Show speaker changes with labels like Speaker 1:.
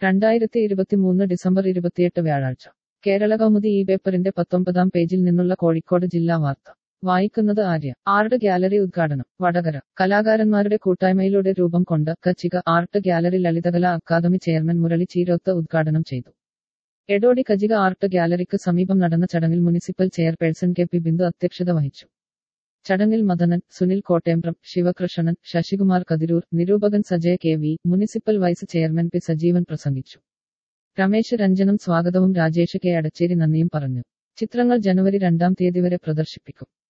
Speaker 1: രണ്ടായിരത്തി ഇരുപത്തിമൂന്ന് ഡിസംബർ ഇരുപത്തിയെട്ട് വ്യാഴാഴ്ച കേരള കൗമുദി ഈ പേപ്പറിന്റെ പത്തൊമ്പതാം പേജിൽ നിന്നുള്ള കോഴിക്കോട് ജില്ലാ വാർത്ത വായിക്കുന്നത് ആര്യ ആർട്ട് ഗാലറി ഉദ്ഘാടനം വടകര കലാകാരന്മാരുടെ കൂട്ടായ്മയിലൂടെ രൂപം കൊണ്ട Kachika art gallery Lalithakala academy chairman Murali Cheeroth ഉദ്ഘാടനം ചെയ്തു എടോടി കജിക ആർട്ട് ഗാലറിക്ക് സമീപം നടന്ന ചടങ്ങിൽ municipal chairperson K P Bindu അധ്യക്ഷത വഹിച്ചു ചടങ്ങിൽ മദനൻ സുനിൽ കോട്ടേമ്പ്രം ശിവകൃഷ്ണൻ ശശികുമാർ കതിരൂർ നിരൂപകൻ Sajaya K V municipal vice chairman P Sajeevan പ്രസംഗിച്ചു രമേശ് രഞ്ജനം സ്വാഗതവും രാജേഷ് കെ അടച്ചേരി നന്ദിയും പറഞ്ഞു ചിത്രങ്ങൾ ജനുവരി രണ്ടാം തീയതി വരെ പ്രദർശിപ്പിക്കും